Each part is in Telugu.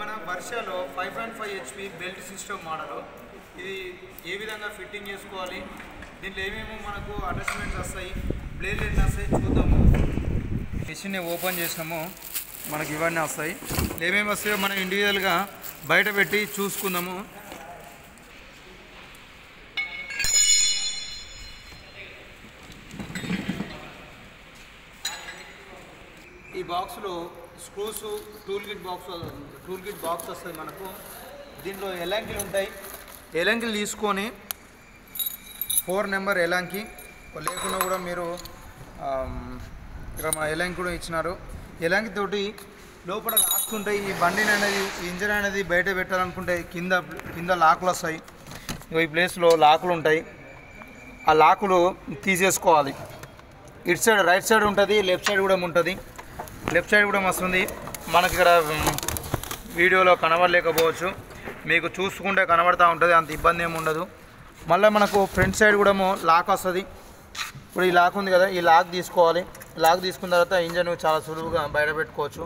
మన వర్షలో five point five HP belt system model ఇది ఏ విధంగా ఫిట్టింగ్ చేసుకోవాలి దీంట్లో ఏమేమో మనకు అటాచ్మెంట్స్ వస్తాయి బ్లేడ్ ఎన్ని వస్తాయి చూద్దాము మిషన్ని ఓపెన్ చేసినాము మనకి ఇవన్నీ వస్తాయి ఏమేమి వస్తాయో మనం ఇండివిజువల్గా బయట పెట్టి చూసుకుందాము ఈ బాక్స్లో screws tool kit box tool kit box వస్తుంది మనకు దీంట్లో ఎలాంకిలు ఉంటాయి ఎలాంకిలు తీసుకొని ఫోర్ నెంబర్ ఎలాంకి లేకుండా కూడా మీరు ఆమ్, ఇక్కడ మా ఎలాంకి కూడా ఇచ్చినారు ఎలాంకి తోటి లోపల లాక్స్ ఉంటాయి ఈ బండిని అనేది ఇంజన్ అనేది బయట పెట్టాలనుకుంటే కింద కింద లాకులు వస్తాయి ఇగో ఈ ప్లేస్లో లాకులు ఉంటాయి ఆ లాకులు తీసేసుకోవాలి ఇటు సైడ్ రైట్ సైడ్ ఉంటుంది లెఫ్ట్ సైడ్ కూడా ఉంటుంది లెఫ్ట్ సైడ్ కూడా వస్తుంది మనకి ఇక్కడ మ్, వీడియోలో కనబడలేకపోవచ్చు మీకు చూసుకుంటే కనబడతా ఉంటుంది అంత ఇబ్బంది ఏమి ఉండదు మళ్ళీ మనకు ఫ్రంట్ సైడ్ కూడా లాక్ వస్తుంది ఇప్పుడు ఈ లాక్ ఉంది కదా ఈ లాక్ తీసుకోవాలి లాక్ తీసుకున్న తర్వాత ఇంజన్ చాలా సులువుగా బయట పెట్టుకోవచ్చు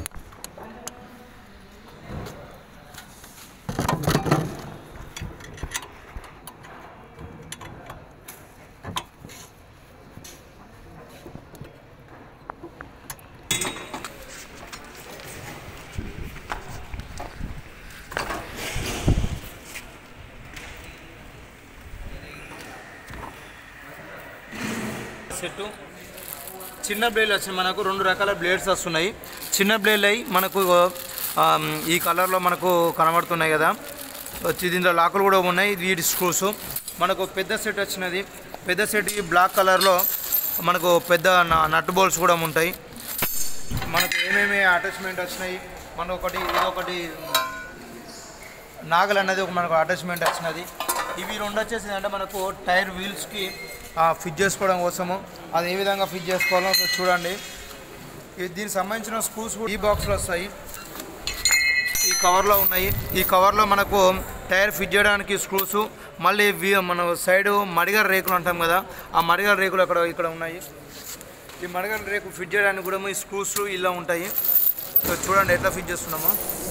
సెట్టు చిన్న బ్లేడ్ వచ్చినాయి మనకు రెండు రకాల బ్లేడ్స్ వస్తున్నాయి చిన్న బ్లేడ్ అయి మనకు ఆమ్, ఈ కలర్లో మనకు కనబడుతున్నాయి కదా వచ్చి దీంట్లో లాకులు కూడా ఉన్నాయి వీటి స్క్రూస్ మనకు పెద్ద సెట్ వచ్చినది పెద్ద సెట్ ఈ బ్లాక్ కలర్లో మనకు పెద్ద న- నట్ బోల్ట్స్ కూడా ఉంటాయి మనకు ఏమేమి అటాచ్మెంట్ వచ్చినాయి మనకు ఒకటి ఇదొకటి నాగల్ అనేది ఒక మనకు అటాచ్మెంట్ వచ్చినది ఇవి రెండు వచ్చేసి అంటే మనకు టైర్ వీల్స్కి ఫిట్ చేసుకోవడం కోసము అది ఏ విధంగా ఫిట్ చేసుకోవాలో ఒకసారి చూడండి ఇది దీనికి సంబంధించిన స్క్రూస్ కూడా ఈ బాక్స్లో వస్తాయి ఈ కవర్లో ఉన్నాయి ఈ కవర్లో మనకు టైర్ ఫిట్ చేయడానికి స్క్రూస్ మళ్ళీ వి- మన సైడ్ మడిగల రేకులు అంటాం కదా ఆ మడిగల రేకులు అక్కడ ఇక్కడ ఉన్నాయి ఈ మడిగల రేకు ఫిట్ చేయడానికి కూడా ఈ స్క్రూస్ ఇలా ఉంటాయి సో చూడండి ఎట్లా ఫిట్ చేస్తున్నామో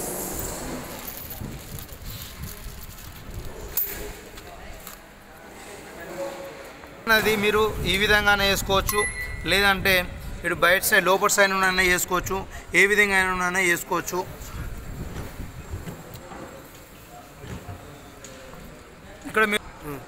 అది మీరు ఈ విధంగానే వేసుకోవచ్చు లేదంటే ఇటు బయట సైడ్ లోపల సైడ్ నుండి వేసుకోవచ్చు ఏ విధంగా అయినా వేసుకోవచ్చు ఇక్కడ మీరు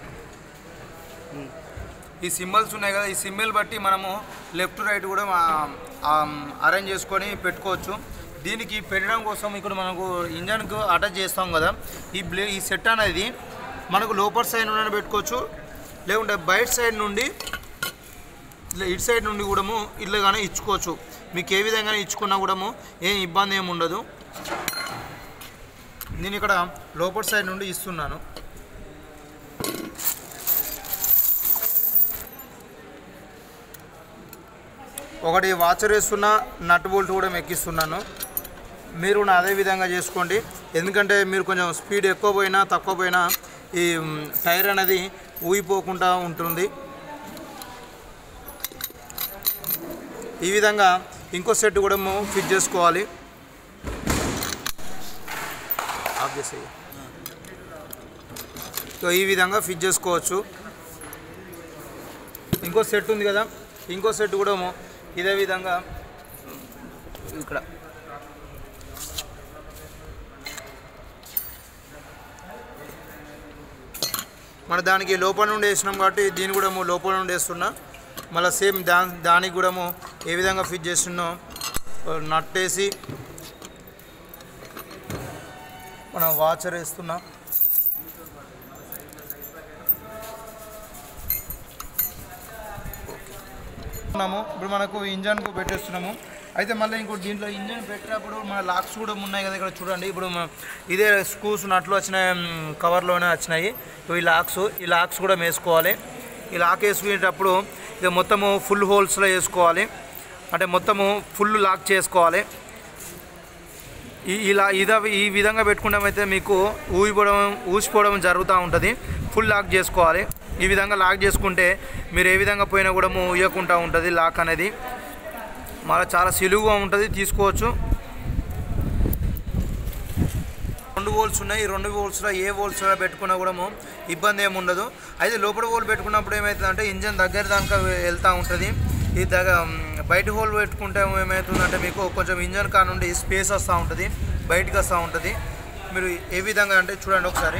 ఈ సింబల్స్ ఉన్నాయి కదా ఈ సింబల్ బట్టి మనము లెఫ్ట్ రైట్ కూడా అరేంజ్ చేసుకొని పెట్టుకోవచ్చు దీనికి పెట్టడం కోసం ఇక్కడ మనకు ఇంజన్కు అటాచ్ చేస్తాం కదా ఈ బ్లే ఈ సెట్ అనేది మనకు లోపల సైడ్ నుండి పెట్టుకోవచ్చు లేకుంటే బయట సైడ్ నుండి ఇట్లా ఇటు సైడ్ నుండి కూడా ఇట్లా కానీ ఇచ్చుకోవచ్చు మీకు ఏ విధంగా ఇచ్చుకున్నా కూడా ఏం ఇబ్బంది ఏమి ఉండదు నేను ఇక్కడ లోపల సైడ్ నుండి ఇస్తున్నాను ఒకటి వాచర్ వేస్తున్నా నట్ బోల్ట్ కూడా ఎక్కిస్తున్నాను మీరు కూడా అదే విధంగా చేసుకోండి ఎందుకంటే మీరు కొంచెం స్పీడ్ ఎక్కువ పోయినా తక్కువ పోయినా ఈ మ్, టైర్ అనేది ఊగిపోకుండా ఉంటుంది ఈ విధంగా ఇంకో సెట్ కూడా మేము ఫిట్ చేసుకోవాలి ఆఫ్ చేసేయి సో ఈ విధంగా ఫిట్ చేసుకోవచ్చు ఇంకో సెట్ ఉంది కదా ఇంకో సెట్ కూడా ఇదే విధంగా ఇక్కడ మన దానికి లోపల నుండి వేసినాం కాబట్టి దీన్ని కూడా లోపల నుండి వేస్తున్నా మళ్ళీ సేమ్ దా దానికి కూడా ఏ విధంగా ఫిట్ చేస్తున్నాం నట్టేసి మనం వాచర్ వేస్తున్నాం ఉన్నాము ఇప్పుడు మనకు ఇంజన్కు పెట్టేస్తున్నాము అయితే మళ్ళీ ఇంకోటి దీంట్లో ఇంజన్ పెట్టినప్పుడు మన లాక్స్ కూడా ఉన్నాయి కదా ఇక్కడ చూడండి ఇప్పుడు మన- ఇదే స్క్రూస్ నట్లు వచ్చిన కవర్లోనే వచ్చినాయి ఈ లాక్స్ ఈ లాక్స్ కూడా వేసుకోవాలి ఈ లాక్ వేసుకునేటప్పుడు ఇక మొత్తము ఫుల్ హోల్స్లో వేసుకోవాలి అంటే మొత్తము ఫుల్ లాక్ చేసుకోవాలి ఈ ఇలా ఇద ఈ విధంగా పెట్టుకుంటామైతే మీకు ఊగిపోవడం ఊసిపోవడం జరుగుతూ ఉంటుంది ఫుల్ లాక్ చేసుకోవాలి ఈ విధంగా లాక్ చేసుకుంటే మీరు ఏ విధంగా పోయినా కూడా ఊయకుండా ఉంటుంది లాక్ అనేది మళ్ళీ చాలా సులువుగా ఉంటుంది తీసుకోవచ్చు రెండు హోల్స్ ఉన్నాయి ఈ రెండు హోల్స్లో ఏ హోల్స్లో పెట్టుకున్నా కూడా ఇబ్బంది ఏమి ఉండదు అయితే లోపల హోల్ పెట్టుకున్నప్పుడు ఏమవుతుందంటే ఇంజన్ దగ్గర దాకా వెళ్తూ ఉంటుంది ఈ దగ్గర బయట హోల్ పెట్టుకుంటే ఏమవుతుందంటే మీకు కొంచెం ఇంజన్ కా నుండి స్పేస్ వస్తూ ఉంటుంది బయటకు వస్తూ ఉంటుంది మీరు ఏ విధంగా అంటే చూడండి ఒకసారి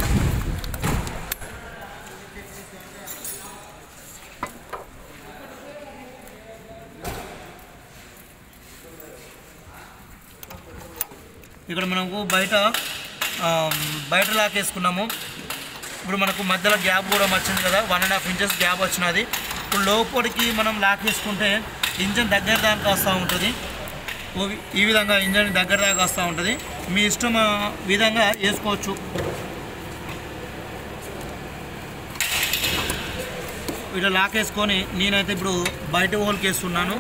ఇక్కడ మనకు బయట ఆ, బయట లాక్ వేసుకున్నాము ఇప్పుడు మనకు మధ్యలో గ్యాప్ కూడా వచ్చింది కదా one and half inches gap వచ్చినది ఇప్పుడు లోపలికి మనం లాక్ వేసుకుంటే ఇంజన్ దగ్గర దాకా వస్తూ ఉంటుంది ఓ- ఈ విధంగా ఇంజన్ దగ్గర దాకా వస్తూ ఉంటుంది మీ ఇష్టం ఆ, విధంగా వేసుకోవచ్చు ఇట్లా లాక్ వేసుకొని నేనైతే ఇప్పుడు బయట హోల్కి వేస్తున్నాను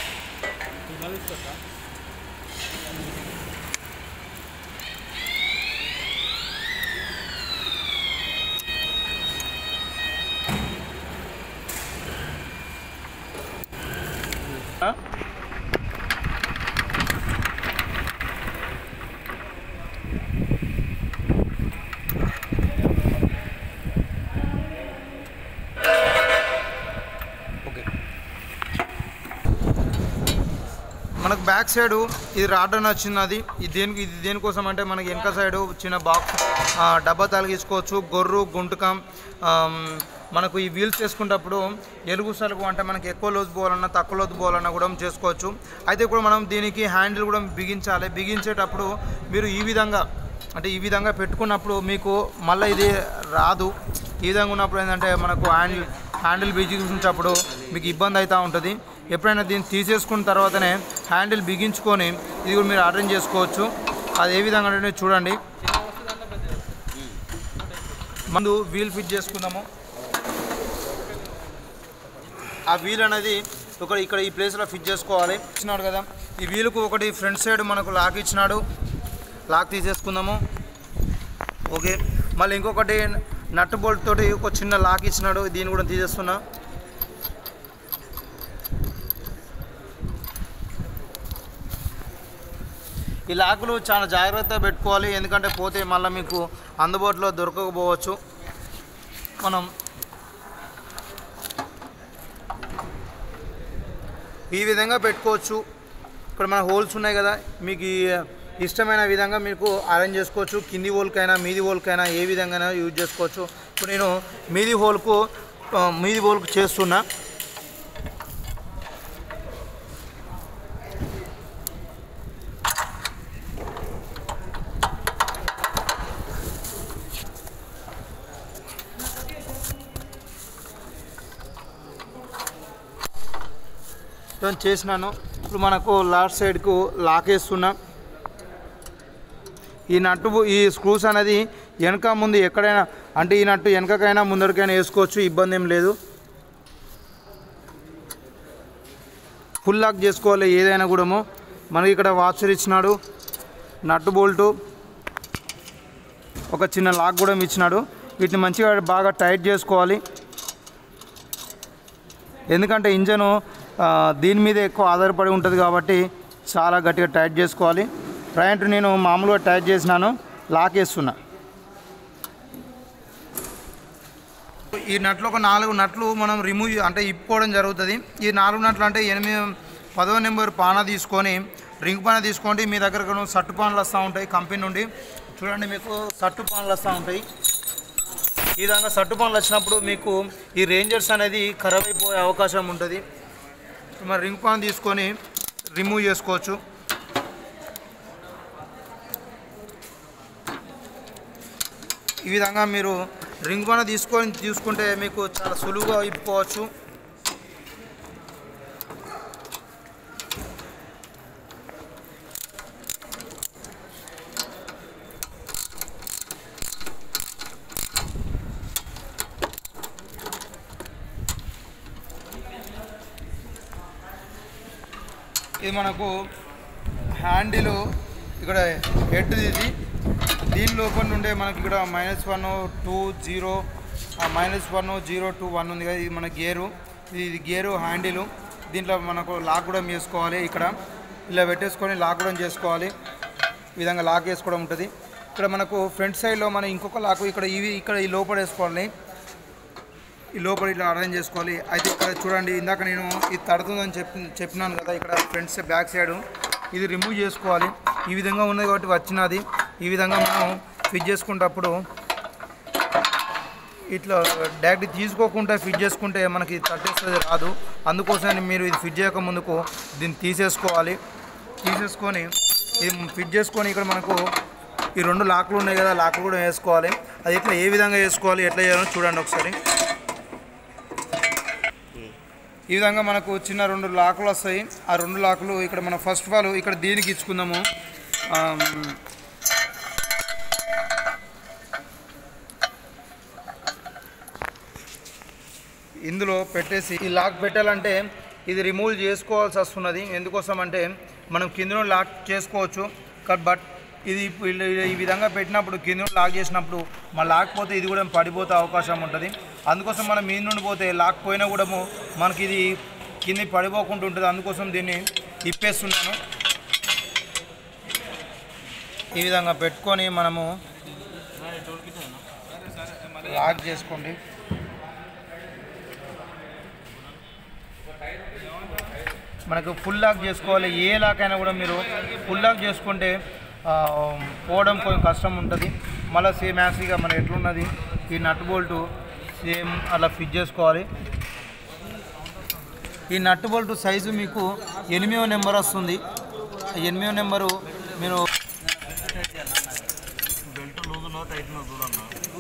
ఓకే మనకు బ్యాక్ సైడ్ ఇది రాడ్డన్ వచ్చినది ఇది దేనికి ఇది దేనికోసం అంటే మనకి వెనక సైడ్ చిన్న బాక్స్ ఆ, డబ్బా తలిగించుకోవచ్చు గొర్రు గుంటకం ఆమ్, మనకు ఈ వీల్స్ చేసుకునేటప్పుడు ఎలుగు సలుగు అంటే మనకి ఎక్కువ లోతు పోవాలన్నా తక్కువ లోతు పోవాలన్నా కూడా చేసుకోవచ్చు అయితే ఇప్పుడు మనం దీనికి హ్యాండిల్ కూడా బిగించాలి బిగించేటప్పుడు మీరు ఈ విధంగా అంటే ఈ విధంగా పెట్టుకున్నప్పుడు మీకు మళ్ళీ ఇది రాదు ఈ విధంగా ఉన్నప్పుడు ఏంటంటే మనకు హ్యాండిల్ హ్యాండిల్ బిగించినప్పుడు మీకు ఇబ్బంది అవుతూ ఉంటుంది ఎప్పుడైనా దీన్ని తీసేసుకున్న తర్వాతనే హ్యాండిల్ బిగించుకొని ఇది కూడా మీరు అరేంజ్ చేసుకోవచ్చు అది ఏ విధంగా అంటే చూడండి ముందు వీల్ ఫిట్ చేసుకుందాము ఆ వీల్ అనేది ఒక ఇక్కడ ఈ ప్లేస్లో ఫిట్ చేసుకోవాలి ఇచ్చినాడు కదా ఈ వీలుకు ఒకటి ఫ్రంట్ సైడ్ మనకు లాక్ ఇచ్చినాడు లాక్ తీసేసుకుందాము ఓకే మళ్ళీ ఇంకొకటి నట్ బోల్ట్ తోటి ఒక చిన్న లాక్ ఇచ్చినాడు దీన్ని కూడా తీసేస్తున్నా ఈ లాకులు చాలా జాగ్రత్తగా పెట్టుకోవాలి ఎందుకంటే పోతే మళ్ళీ మీకు అందుబాటులో దొరకకపోవచ్చు మనం ఈ విధంగా పెట్టుకోవచ్చు ఇక్కడ మన హోల్స్ ఉన్నాయి కదా మీకు ఈ ఇష్టమైన విధంగా మీకు అరేంజ్ చేసుకోవచ్చు కింది హోల్కైనా మీది హోల్కైనా ఏ విధంగా యూజ్ చేసుకోవచ్చు ఇప్పుడు నేను మీది హోల్కు ఆ, మీది హోల్కు చేస్తున్నా నేను చేసినాను ఇప్పుడు మనకు లాస్ట్ సైడ్కు లాక్ వేస్తున్నా ఈ నట్టు ఈ స్క్రూస్ అనేది వెనక ముందు ఎక్కడైనా అంటే ఈ నట్టు వెనకకైనా ముందరికైనా వేసుకోవచ్చు ఇబ్బంది ఏం లేదు ఫుల్ లాక్ చేసుకోవాలి ఏదైనా కూడా మనకి ఇక్కడ వాచర్ ఇచ్చినాడు నట్టు బోల్టు ఒక చిన్న లాక్ కూడా ఇచ్చినాడు వీటిని మంచిగా బాగా టైట్ చేసుకోవాలి ఎందుకంటే ఇంజను ఆ, దీని మీద ఎక్కువ ఆధారపడి ఉంటుంది కాబట్టి చాలా గట్టిగా టైట్ చేసుకోవాలి ప్రయాణ్ నేను మామూలుగా టైట్ చేసినాను లాక్ వేస్తున్నా ఈ నట్లు ఒక నాలుగు నట్లు మనం రిమూవ్ అంటే ఇప్పుకోవడం జరుగుతుంది ఈ నాలుగు నట్లు అంటే ఎనిమిది పదవ నెంబర్ పాన తీసుకొని రింగ్ పాన తీసుకోండి మీ దగ్గర కూడా సట్టు పాన్లు వస్తూ ఉంటాయి కంపెనీ నుండి చూడండి మీకు సట్టు పాన్లు వస్తూ ఉంటాయి ఈ విధంగా సట్టు పనులు వచ్చినప్పుడు మీకు ఈ రేంజర్స్ అనేది ఖరాబ్ అయిపోయే అవకాశం ఉంటుంది మరి రింగ్ పాన్ తీసుకొని రిమూవ్ చేసుకోవచ్చు ఈ విధంగా మీరు రింగ్ పాన్ తీసుకొని తీసుకుంటే మీకు చాలా సులువుగా ఇప్పుకోవచ్చు ఇది మనకు హ్యాండిల్ ఇక్కడ హెడ్ ఇది దీని లోపల నుండే మనకి ఇక్కడ minus one two zero minus one zero two one ఉంది కదా ఇది మన గేరు ఇది ఇది గేరు హ్యాండిల్ దీంట్లో మనకు లాక్ కూడా చేసుకోవాలి ఇక్కడ ఇలా పెట్టేసుకొని లాక్ కూడా చేసుకోవాలి ఈ విధంగా లాక్ వేసుకోవడం ఉంటుంది ఇక్కడ మనకు ఫ్రంట్ సైడ్లో మనం ఇంకొక లాక్ ఇక్కడ ఇవి ఇక్కడ ఈ లోపల వేసుకోవాలి ఈ లోపల ఇట్లా అరేంజ్ చేసుకోవాలి అయితే ఇక్కడ చూడండి ఇందాక నేను ఇది తడుతుందని చెప్పి చెప్పినాను కదా ఇక్కడ ఫ్రంట్ సైడ్ బ్యాక్ సైడ్ ఇది రిమూవ్ చేసుకోవాలి ఈ విధంగా ఉన్నది కాబట్టి వచ్చినది ఈ విధంగా మనం ఫిట్ చేసుకునేటప్పుడు ఇట్లా డైరెక్ట్ తీసుకోకుండా ఫిట్ చేసుకుంటే మనకి తట్టేస్తుంది రాదు అందుకోసమని మీరు ఇది ఫిట్ చేయక ముందుకు దీన్ని తీసేసుకోవాలి తీసేసుకొని ఇది ఫిట్ చేసుకొని ఇక్కడ మనకు ఈ రెండు లాక్లు ఉన్నాయి కదా లాక్లు కూడా వేసుకోవాలి అది ఎట్లా ఏ విధంగా వేసుకోవాలి ఎట్లా చేయాలో చూడండి ఒకసారి ఈ విధంగా మనకు చిన్న రెండు లాకులు వస్తాయి ఆ రెండు లాకులు ఇక్కడ మనం ఫస్ట్ ఆఫ్ ఆల్ ఇక్కడ దీనికి ఇచ్చుకుందాము ఆమ్, ఇందులో పెట్టేసి ఈ లాక్ పెట్టాలంటే ఇది రిమూవ్ చేసుకోవాల్సి వస్తున్నది ఎందుకోసం అంటే మనం కింద లాక్ చేసుకోవచ్చు క- బట్ ఇది ఇప్పుడు ఇలా- ఈ విధంగా పెట్టినప్పుడు కింద లాక్ చేసినప్పుడు మన లాక్ పోతే ఇది కూడా పడిపోతే అవకాశం ఉంటుంది అందుకోసం మనం మీద నుండి పోతే లాక్ పోయినా కూడా మనకి ఇది కింద పడిపోకుండా ఉంటుంది అందుకోసం దీన్ని ఇప్పేస్తున్నాను ఈ విధంగా పెట్టుకొని మనము లాక్ చేసుకోండి మనకు ఫుల్ లాక్ చేసుకోవాలి ఏ లాక్ అయినా కూడా మీరు ఫుల్ లాక్ చేసుకుంటే ఆ, పోవడం కొంచెం కష్టం ఉంటుంది మళ్ళీ సేమ్ యాసిగా మన ఎట్లున్నది ఈ నట్ బోల్టు సేమ్ అలా ఫిట్ చేసుకోవాలి ఈ నట్ బోల్ట్ సైజు మీకు ఎనిమిదో నెంబర్ వస్తుంది ఆ ఎనిమిదో నెంబరు మీరు బెల్ట్ లూజ్ ఉన్నో టైట్ ఉన్నో చూడన్నా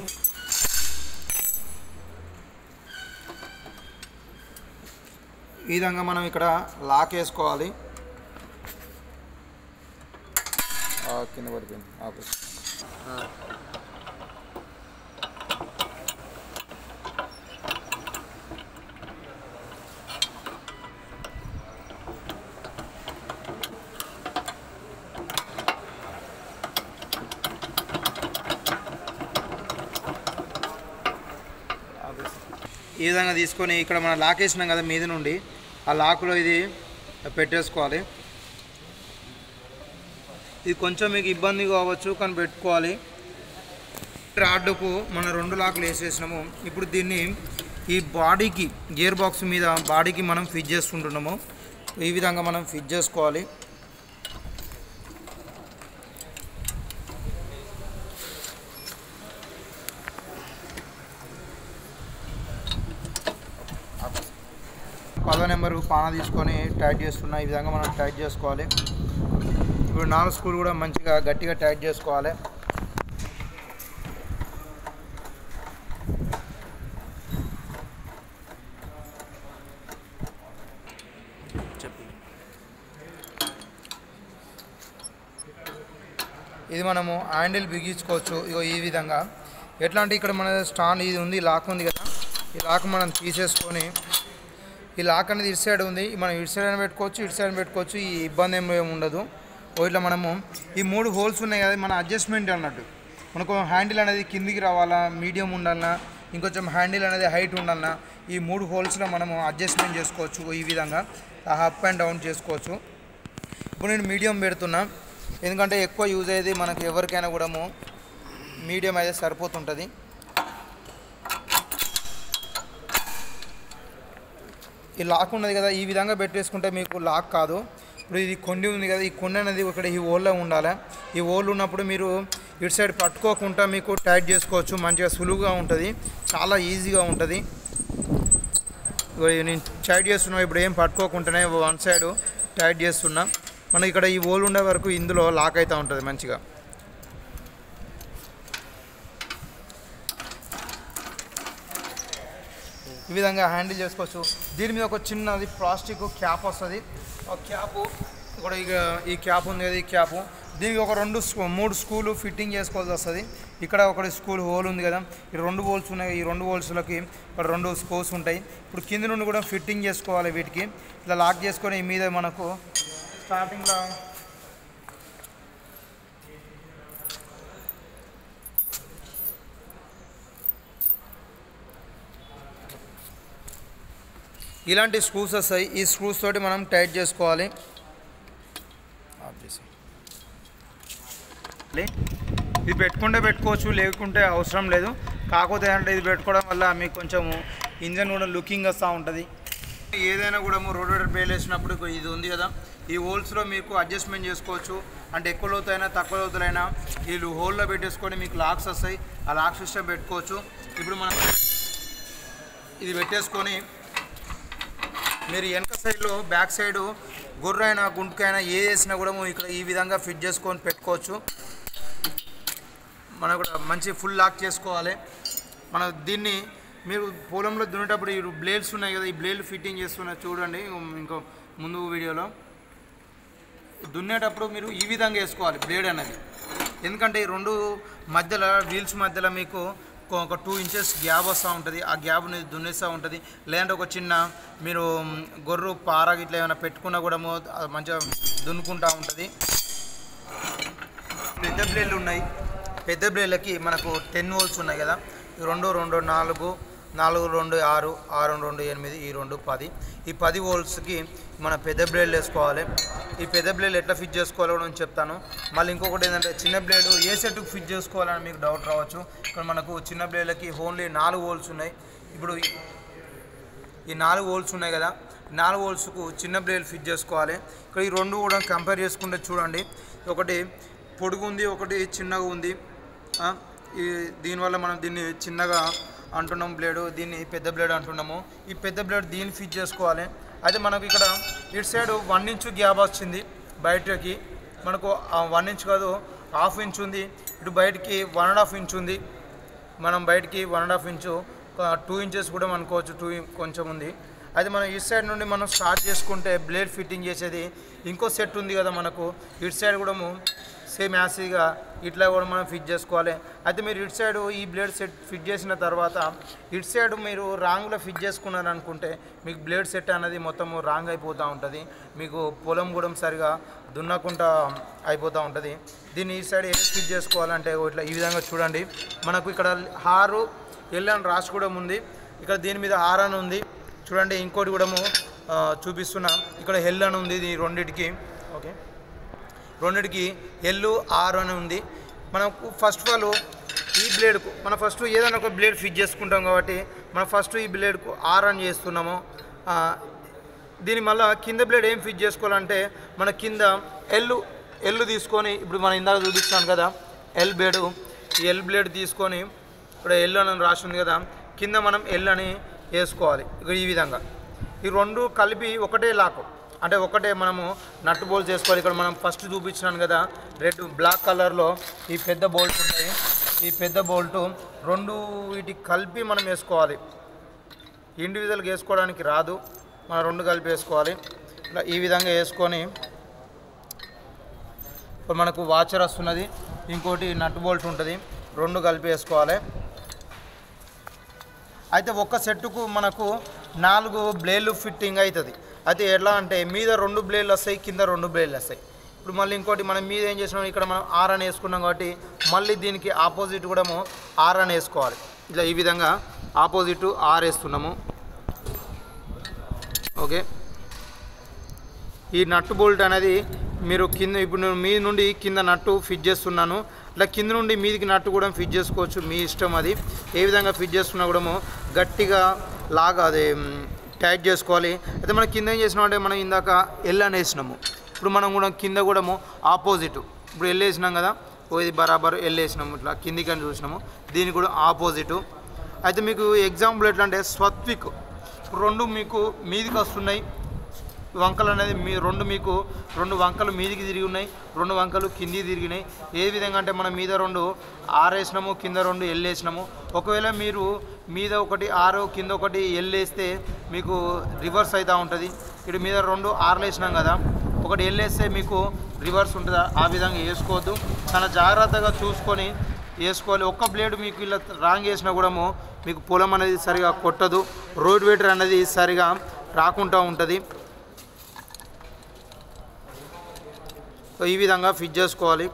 ఈ విధంగా మనం ఇక్కడ లాక్ వేసుకోవాలి ఆ, కింద పడిపోయింది ఆపు. ఈ విధంగా తీసుకొని ఇక్కడ మనం లాక్ వేసినాం కదా మీద నుండి ఆ లాక్లో ఇది పెట్టేసుకోవాలి ఇది కొంచెం మీకు ఇబ్బంది కావచ్చు కానీ పెట్టుకోవాలి రాడ్డుకు మన రెండు లాక్లు వేసేసినాము ఇప్పుడు దీన్ని ఈ బాడీకి గేర్ బాక్స్ మీద బాడీకి మనం ఫిట్ చేసుకుంటున్నాము ఈ విధంగా మనం ఫిట్ చేసుకోవాలి పదో నెంబర్ పాన తీసుకొని టైట్ చేస్తున్నా ఈ విధంగా మనం టైట్ చేసుకోవాలి ఇప్పుడు నాలుగు స్కూల్ కూడా మంచిగా గట్టిగా టైట్ చేసుకోవాలి చెప్పి ఇది మనము హ్యాండిల్ బిగించుకోవచ్చు ఇగో ఈ విధంగా ఎట్లా అంటే ఇక్కడ మన స్టాండ్ ఇది ఉంది లాక్ ఉంది కదా ఈ లాక్ మనం తీసేసుకొని ఈ లాక్ అనేది ఇటు సైడ్ ఉంది మనం ఇటు సైడ్ అయినా పెట్టుకోవచ్చు ఇటు సైడ్ అయినా పెట్టుకోవచ్చు ఈ ఇబ్బంది ఏం ఏమి ఉండదు ఓ ఇట్లా మనము ఈ మూడు హోల్స్ ఉన్నాయి కదా మన అడ్జస్ట్మెంట్ అన్నట్టు మనకు హ్యాండిల్ అనేది కిందికి రావాలా మీడియం ఉండాలన్నా ఇంకొంచెం హ్యాండిల్ అనేది హైట్ ఉండాలన్నా ఈ మూడు హోల్స్లో మనము అడ్జస్ట్మెంట్ చేసుకోవచ్చు ఈ విధంగా అప్ అండ్ డౌన్ చేసుకోవచ్చు ఇప్పుడు నేను మీడియం పెడుతున్నా ఎందుకంటే ఎక్కువ యూజ్ అయ్యేది మనకి ఎవరికైనా కూడా మీడియం అయితే సరిపోతుంటుంది ఈ లాక్ ఉన్నది కదా ఈ విధంగా పెట్టేసుకుంటే మీకు లాక్ కాదు ఇప్పుడు ఇది కొండి ఉంది కదా ఈ కొండి అనేది ఇక్కడ ఈ ఓల్లో ఉండాలి ఈ ఓళ్ళు ఉన్నప్పుడు మీరు ఇటు సైడ్ పట్టుకోకుండా మీకు టైట్ చేసుకోవచ్చు మంచిగా సులువుగా ఉంటుంది చాలా ఈజీగా ఉంటుంది ఇగో ఇది నేను టైట్ చేస్తున్నా ఇప్పుడు ఏం పట్టుకోకుండానే వన్ సైడ్ టైట్ చేస్తున్నా మనకి ఇక్కడ ఈ ఓల్ ఉండే వరకు ఇందులో లాక్ అవుతూ ఉంటుంది మంచిగా ఈ విధంగా హ్యాండిల్ చేసుకోవచ్చు దీని మీద ఒక చిన్నది ప్లాస్టిక్ క్యాప్ వస్తుంది ఆ క్యాప్ కూడా ఇక ఈ క్యాప్ ఉంది కదా ఈ క్యాప్ దీనికి ఒక రెండు స్కూ- మూడు స్కూలు ఫిట్టింగ్ చేసుకోవాల్సి వస్తుంది ఇక్కడ ఒకటి స్కూల్ హోల్ ఉంది కదా ఈ రెండు హోల్స్ ఉన్నాయి ఈ రెండు హోల్స్లకి ఇక్కడ రెండు స్కోర్స్ ఉంటాయి ఇప్పుడు కింద నుండి కూడా ఫిట్టింగ్ చేసుకోవాలి వీటికి ఇలా లాక్ చేసుకొని ఈ మీద మనకు స్టార్టింగ్లో ఇలాంటి స్క్రూస్ వస్తాయి ఈ స్క్రూస్ తోటి మనం టైట్ చేసుకోవాలి ఆఫ్ చేసి ఇది పెట్టుకుంటే పెట్టుకోవచ్చు లేకుంటే అవసరం లేదు కాకపోతే అంటే ఇది పెట్టుకోవడం వల్ల మీకు కొంచెం ఇంజన్ కూడా లుకింగ్ వస్తూ ఉంటుంది ఏదైనా కూడా రోడ్డు పేలు వేసినప్పుడు ఇగో ఇది ఉంది కదా ఈ హోల్స్లో మీకు అడ్జస్ట్మెంట్ చేసుకోవచ్చు అంటే ఎక్కువ లోతైనా తక్కువ లోతులైనా వీళ్ళు హోల్లో పెట్టేసుకొని మీకు లాక్స్ వస్తాయి ఆ లాక్ సిస్టమ్ పెట్టుకోవచ్చు ఇప్పుడు మనం ఇది పెట్టేసుకొని మీరు వెనక సైడ్లో బ్యాక్ సైడ్ గుర్రైనా గుంటుకైనా ఏ వేసినా కూడా ఇక్కడ ఈ విధంగా ఫిట్ చేసుకొని పెట్టుకోవచ్చు మనం కూడా మంచి ఫుల్ లాక్ చేసుకోవాలి మనం దీన్ని మీరు పొలంలో దున్నేటప్పుడు ఈ బ్లేడ్స్ ఉన్నాయి కదా ఈ బ్లేడ్ ఫిట్టింగ్ చేస్తున్నా చూడండి ఇంకో ముందు వీడియోలో దున్నేటప్పుడు మీరు ఈ విధంగా వేసుకోవాలి బ్లేడ్ అనేది ఎందుకంటే ఈ రెండు మధ్యలో వీల్స్ మధ్యలో మీకు ఒక- ఒక టూ ఇంచెస్ గ్యాప్ వస్తూ ఉంటుంది ఆ గ్యాప్ని దున్నేస్తూ ఉంటుంది లేదంటే ఒక చిన్న మీరు మ్, గొర్రు పార ఇట్లా ఏమైనా పెట్టుకున్నా కూడా మో- అది మంచిగా దున్నుకుంటూ ఉంటుంది పెద్ద బ్లేడ్లు ఉన్నాయి పెద్ద బ్లేడ్లకి మనకు టెన్ హోల్స్ ఉన్నాయి కదా ఈ రెండు రెండు నాలుగు నాలుగు రెండు ఆరు ఆరు రెండు ఎనిమిది ఈ రెండు పది ఈ పది హోల్స్కి మన పెద్ద బ్లేడ్లు వేసుకోవాలి ఈ పెద్ద బ్లేడ్ ఎట్లా ఫిట్ చేసుకోవాలో కూడా నేను చెప్తాను మళ్ళీ ఇంకొకటి ఏంటంటే చిన్న బ్లేడ్ ఏ సెట్కి ఫిట్ చేసుకోవాలని మీకు డౌట్ రావచ్చు ఇక్కడ మనకు చిన్న బ్లేడ్లకి ఓన్లీ నాలుగు హోల్స్ ఉన్నాయి ఇప్పుడు ఈ- ఈ నాలుగు హోల్స్ ఉన్నాయి కదా నాలుగు హోల్స్కు చిన్న బ్లేడ్ ఫిట్ చేసుకోవాలి ఇక్కడ ఈ రెండు కూడా కంపేర్ చేసుకుంటే చూడండి ఒకటి పొడుగు ఉంది ఒకటి చిన్నగా ఉంది ఆ, ఈ దీనివల్ల మనం దీన్ని చిన్నగా అంటున్నాం బ్లేడు దీన్ని పెద్ద బ్లేడ్ అంటున్నాము ఈ పెద్ద బ్లేడ్ దీన్ని ఫిట్ చేసుకోవాలి అయితే మనకు ఇక్కడ ఇటు సైడ్ వన్ ఇంచు గ్యాప్ వచ్చింది బయటకి మనకు వన్ ఇంచ్ కాదు హాఫ్ ఇంచ్ ఉంది ఇటు బయటికి వన్ అండ్ హాఫ్ ఇంచ్ ఉంది మనం బయటికి one and half inch two inches కూడా అనుకోవచ్చు టూ కొంచెం ఉంది అయితే మనం ఇటు సైడ్ నుండి మనం స్టార్ట్ చేసుకుంటే బ్లేడ్ ఫిట్టింగ్ చేసేది ఇంకో సెట్ ఉంది కదా మనకు ఇటు సైడ్ కూడా సేమ్ యాసీగా ఇట్లా కూడా మనం ఫిట్ చేసుకోవాలి అయితే మీరు ఇటు సైడ్ ఈ బ్లేడ్ సెట్ ఫిట్ చేసిన తర్వాత ఇటు సైడ్ మీరు రాంగ్లో ఫిట్ చేసుకున్నారు అనుకుంటే మీకు బ్లేడ్ సెట్ అనేది మొత్తం రాంగ్ అయిపోతూ ఉంటుంది మీకు పొలం కూడా సరిగా దున్నకుండా అయిపోతూ ఉంటుంది దీన్ని ఈ సైడ్ ఏ ఫిట్ చేసుకోవాలంటే ఇట్లా ఈ విధంగా చూడండి మనకు ఇక్కడ హారు ఎల్ అని రాసి కూడా ఉంది ఇక్కడ దీని మీద హార్ అని ఉంది చూడండి ఇంకోటి కూడా చూపిస్తున్నా ఇక్కడ హెల్ అని ఉంది ఇది రెండిటికి ఓకే రెండిటికి ఎల్లు ఆర్ అని ఉంది మనకు ఫస్ట్ ఆఫ్ ఆల్ ఈ బ్లేడ్కు మనం ఫస్ట్ ఏదైనా ఒక బ్లేడ్ ఫిట్ చేసుకుంటాం కాబట్టి మనం ఫస్ట్ ఈ బ్లేడ్కు ఆర్ అని చేస్తున్నాము ఆ, దీని మళ్ళా కింద బ్లేడ్ ఏం ఫిట్ చేసుకోవాలంటే మన కింద ఎల్లు ఎల్లు తీసుకొని ఇప్పుడు మనం ఇందాక చూపిస్తాను కదా ఎల్ బ్లేడు ఈ ఎల్ బ్లేడ్ తీసుకొని ఇప్పుడు ఎల్ అని రాసి ఉంది కదా కింద మనం ఎల్ అని వేసుకోవాలి ఇక ఈ విధంగా ఈ రెండు కలిపి ఒకటే లాకు అంటే ఒకటే మనము నట్టు బోల్ట్ చేసుకోవాలి ఇక్కడ మనం ఫస్ట్ చూపించినాను కదా రెడ్ బ్లాక్ కలర్లో ఈ పెద్ద బోల్ట్ ఉంటాయి ఈ పెద్ద బోల్టు రెండు వీటికి కలిపి మనం వేసుకోవాలి ఇండివిజువల్గా వేసుకోవడానికి రాదు మనం రెండు కలిపి వేసుకోవాలి ఇలా ఈ విధంగా వేసుకొని ఇప్పుడు మనకు వాచర్ వస్తున్నది ఇంకోటి నట్ బోల్ట్ ఉంటుంది రెండు కలిపి వేసుకోవాలి అయితే ఒక్క సెట్టుకు మనకు నాలుగు బ్లేడ్లు ఫిట్టింగ్ అవుతుంది అయితే ఎట్లా అంటే మీద రెండు బ్లేడ్లు వస్తాయి కింద రెండు బ్లేడ్లు వస్తాయి ఇప్పుడు మళ్ళీ ఇంకోటి మనం మీద ఏం చేసినాం ఇక్కడ మనం ఆర్ అని వేసుకున్నాం కాబట్టి మళ్ళీ దీనికి ఆపోజిట్ కూడా ఆర్ అని వేసుకోవాలి ఇట్లా ఈ విధంగా ఆపోజిట్ ఆర్ వేస్తున్నాము ఓకే ఈ నట్టు బోల్ట్ అనేది మీరు కింద ఇప్పుడు నేను మీ నుండి కింద నట్టు ఫిట్ చేస్తున్నాను ఇట్లా కింద నుండి మీదికి నట్టు కూడా ఫిట్ చేసుకోవచ్చు మీ ఇష్టం అది ఏ విధంగా ఫిట్ చేసుకున్నా కూడా గట్టిగా లాగా అది మ్, టైట్ చేసుకోవాలి అయితే మనం కింద ఏం చేసినాం అంటే మనం ఇందాక ఎల్ అని వేసినాము ఇప్పుడు మనం కూడా కింద కూడా ఆపోజిట్ ఇప్పుడు ఎల్ వేసినాం కదా ఓ ఇది బరాబర్ ఎల్ వేసినాము ఇట్లా కిందికి అని చూసినాము దీనికి కూడా ఆపోజిట్ అయితే మీకు ఎగ్జాంపుల్ ఎట్లా అంటే స్వత్విక్ రెండు మీకు మీదికి వస్తున్నాయి వంకలు అనేది మీ రెండు మీకు రెండు వంకలు మీదికి తిరిగి ఉన్నాయి రెండు వంకలు కిందికి తిరిగినాయి ఏ విధంగా అంటే మనం మీద రెండు ఆరు వేసినాము కింద రెండు ఎల్ వేసినాము ఒకవేళ మీరు మీద ఒకటి ఆరు కింద ఒకటి ఎల్ వేస్తే మీకు రివర్స్ అవుతూ ఉంటుంది ఇటు మీద రెండు ఆరులు వేసినాం కదా ఒకటి ఎల్ వేస్తే మీకు రివర్స్ ఉంటుంది ఆ విధంగా వేసుకోవద్దు చాలా జాగ్రత్తగా చూసుకొని వేసుకోవాలి ఒక్క బ్లేడ్ మీకు ఇలా రాంగ్ వేసినా కూడా మీకు పొలం అనేది సరిగా కొట్టదు రోడ్ వేటర్ అనేది సరిగా రాకుండా ఉంటుంది సో ఈ విధంగా ఫిట్ చేసుకోవాలి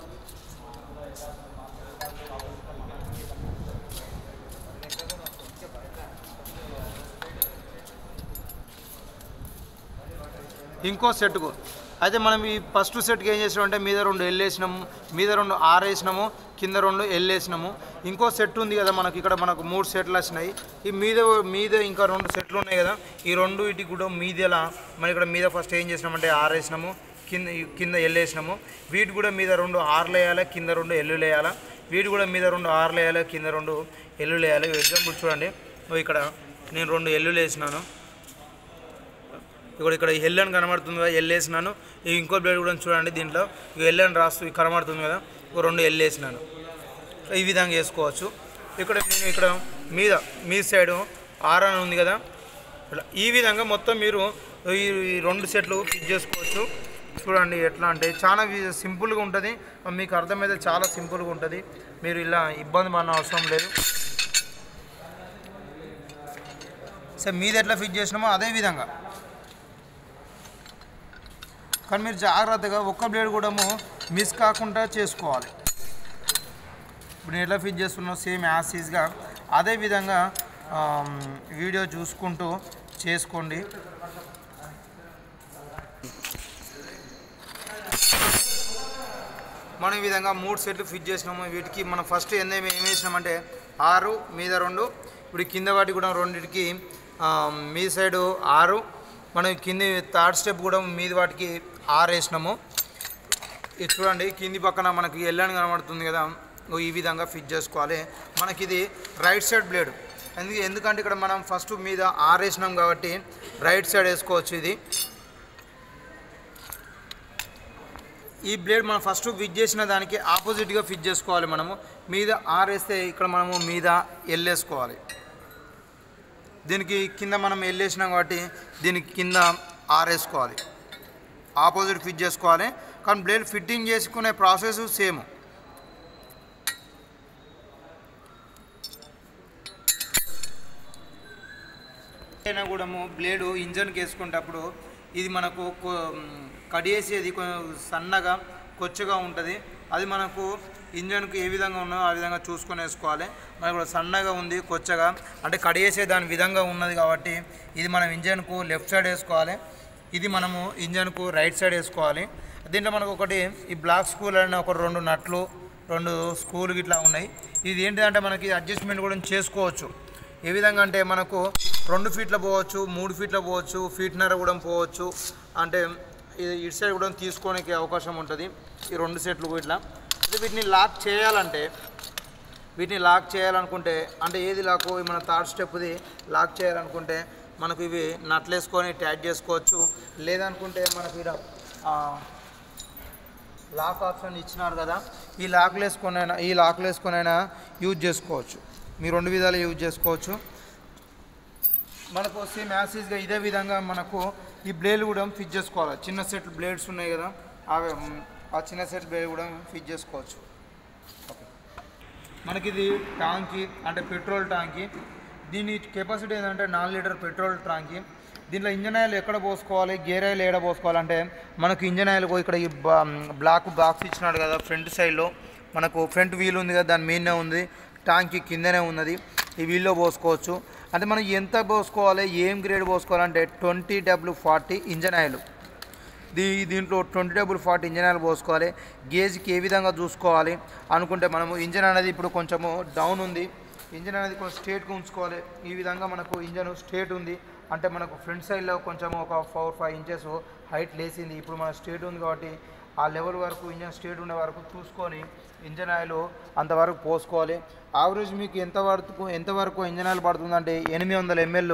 ఇంకో సెట్కు అయితే మనం ఈ ఫస్ట్ సెట్కి ఏం చేసినాం అంటే మీద రెండు ఎల్ వేసినాము మీద రెండు ఆరు వేసినాము కింద రెండు ఎల్ వేసినాము ఇంకో సెట్ ఉంది కదా మనకి ఇక్కడ మనకు మూడు సెట్లు వచ్చినాయి ఈ మీద మీద ఇంకా రెండు సెట్లు ఉన్నాయి కదా ఈ రెండు ఇటు కూడా మీదలా మనం ఇక్కడ మీద ఫస్ట్ ఏం చేసినామంటే ఆర్ వేసినాము కింద కింద ఎల్ వేసినాము వీటి కూడా మీద రెండు ఆర్లు వేయాలి కింద రెండు ఎల్లులు వేయాలి వీటి కూడా మీద రెండు ఆర్లు వేయాలి కింద రెండు ఎల్లులు వేయాలి ఎగ్జాంపుల్ చూడండి ఓ ఇక్కడ నేను రెండు ఎల్లులు వేసినాను ఇక్కడ ఇక్కడ ఎల్ అని కనబడుతుంది కదా ఎల్ వేసినాను ఈ ఇంకో బ్లేడ్ కూడా చూడండి దీంట్లో ఇక ఎల్ అని రాస్తూ ఇది కనబడుతుంది కదా ఒక రెండు ఎల్ వేసినాను ఈ విధంగా వేసుకోవచ్చు ఇక్కడ నేను ఇక్కడ మీద మీ సైడు ఆర్ అని ఉంది కదా ఇట్లా ఈ విధంగా మొత్తం మీరు ఈ ఈ రెండు సెట్లు ఫిట్ చేసుకోవచ్చు చూడండి ఎట్లా అంటే చాలా వి- సింపుల్గా ఉంటుంది మీకు అర్థమైతే చాలా సింపుల్గా ఉంటుంది మీరు ఇలా ఇబ్బంది పడిన అవసరం లేదు సరే మీద ఎట్లా ఫిట్ చేసినామో అదే విధంగా కానీ మీరు జాగ్రత్తగా ఒక్క బ్లేడ్ కూడా మిస్ కాకుండా చేసుకోవాలి ఇప్పుడు నేను ఎట్లా ఫిట్ చేస్తున్నా సేమ్ యాసిస్గా అదే విధంగా ఆమ్, వీడియో చూసుకుంటూ చేసుకోండి మనం ఈ విధంగా మూడు సెట్లు ఫిట్ చేసినాము వీటికి మనం ఫస్ట్ ఎంత ఏం వేసినామంటే ఆరు మీద రెండు ఇప్పుడు ఈ కింద వాటి కూడా రెండింటికి ఆ, మీ సైడు ఆరు మనం కింది థర్డ్ స్టెప్ కూడా మీద వాటికి ఆరు వేసినాము ఇది చూడండి కింది పక్కన మనకి ఎల్లని కనబడుతుంది కదా ఓ ఈ విధంగా ఫిట్ చేసుకోవాలి మనకి ఇది రైట్ సైడ్ బ్లేడ్ ఎందుకు ఎందుకంటే ఇక్కడ మనం ఫస్ట్ మీద ఆర్ వేసినాం కాబట్టి రైట్ సైడ్ వేసుకోవచ్చు ఇది ఈ బ్లేడ్ మనం ఫస్ట్ ఫిట్ చేసిన దానికి ఆపోజిట్గా ఫిట్ చేసుకోవాలి మనము మీద ఆర్ వేస్తే ఇక్కడ మనము మీద ఎల్ వేసుకోవాలి దీనికి కింద మనం ఎల్ వేసినాం కాబట్టి దీనికి కింద ఆర్ వేసుకోవాలి ఆపోజిట్ ఫిట్ చేసుకోవాలి కానీ బ్లేడ్ ఫిట్టింగ్ చేసుకునే ప్రాసెస్ సేమ్ అయినా కూడా బ్లేడు ఇంజన్కి వేసుకునేటప్పుడు ఇది మనకు కొ- కడియేసేది కొంచెం సన్నగా కొచ్చగా ఉంటుంది అది మనకు ఇంజన్కు ఏ విధంగా ఉన్నో ఆ విధంగా చూసుకొని వేసుకోవాలి మనకు కూడా సన్నగా ఉంది కొచ్చగా అంటే కడియేసే దాని విధంగా ఉన్నది కాబట్టి ఇది మనం ఇంజన్కు లెఫ్ట్ సైడ్ వేసుకోవాలి ఇది మనము ఇంజన్కు రైట్ సైడ్ వేసుకోవాలి దీంట్లో మనకు ఒకటి ఈ బ్లాక్ స్కూల్ అనే ఒక రెండు నట్లు రెండు స్కూల్ ఇట్లా ఉన్నాయి ఇది ఏంటిదంటే మనకి అడ్జస్ట్మెంట్ కూడా చేసుకోవచ్చు ఏ విధంగా అంటే మనకు రెండు ఫీట్ల పోవచ్చు మూడు ఫీట్ల పోవచ్చు ఫీట్నర కూడా పోవచ్చు అంటే ఇది ఇటు సైడ్ కూడా తీసుకోనికి అవకాశం ఉంటుంది ఈ రెండు సెట్లు ఇట్లా అయితే వీటిని లాక్ చేయాలంటే వీటిని లాక్ చేయాలనుకుంటే అంటే ఏది లాక్ మన థర్డ్ స్టెప్ది లాక్ చేయాలనుకుంటే మనకు ఇవి నట్లు వేసుకొని ట్యాగ్ చేసుకోవచ్చు లేదనుకుంటే మనకు ఇక్కడ ఆ, లాక్ ఆప్షన్ ఇచ్చినారు కదా ఈ లాక్లు వేసుకొనైనా ఈ లాక్లు వేసుకొనైనా యూజ్ చేసుకోవచ్చు మీ రెండు విధాలు యూజ్ చేసుకోవచ్చు మనకు సేమ్ యాసిస్గా ఇదే విధంగా మనకు ఈ బ్లేడ్ కూడా ఫిట్ చేసుకోవాలి చిన్న సెట్ బ్లేడ్స్ ఉన్నాయి కదా అవి మ్, ఆ చిన్న సెట్ బ్లేడ్ కూడా ఫిట్ చేసుకోవచ్చు ఓకే మనకి ఇది ట్యాంకి అంటే పెట్రోల్ ట్యాంకి దీని కెపాసిటీ ఏంటంటే నాలుగు లీటర్ పెట్రోల్ ట్యాంకి దీంట్లో ఇంజన్ ఆయిల్ ఎక్కడ పోసుకోవాలి గేర్ ఆయిల్ ఎక్కడ పోసుకోవాలంటే మనకు ఇంజన్ ఆయిల్ కో- ఇక్కడ ఈ బా- బ్లాక్ బాక్స్ ఇచ్చినాడు కదా ఫ్రంట్ సైడ్లో మనకు ఫ్రంట్ వీల్ ఉంది కదా దాని మీదనే ఉంది ట్యాంక్ కిందనే ఉన్నది ఈ వీల్లో పోసుకోవచ్చు అంటే మనం ఎంత పోసుకోవాలి ఏం గ్రేడ్ పోసుకోవాలంటే twenty W forty engine oil దీ దీంట్లో twenty double forty engine oil పోసుకోవాలి గేజ్కి ఏ విధంగా చూసుకోవాలి అనుకుంటే మనము ఇంజన్ అనేది ఇప్పుడు కొంచెము డౌన్ ఉంది ఇంజన్ అనేది కొంచెం స్ట్రేట్గా ఉంచుకోవాలి ఈ విధంగా మనకు ఇంజన్ స్ట్రేట్ ఉంది అంటే మనకు ఫ్రంట్ సైడ్లో కొంచెం ఒక ఫోర్ ఫైవ్ ఇంచెస్ హైట్ లేసింది ఇప్పుడు మన స్ట్రేట్ ఉంది కాబట్టి ఆ లెవెల్ వరకు ఇంజన్ స్ట్రేట్ ఉండే వరకు చూసుకొని ఇంజన్ ఆయిల్ అంతవరకు పోసుకోవాలి యావరేజ్ మీకు ఎంత వరకు ఎంతవరకు ఇంజన్ ఆయిల్ పడుతుందంటే ఎనిమిది వందల ఎంఎల్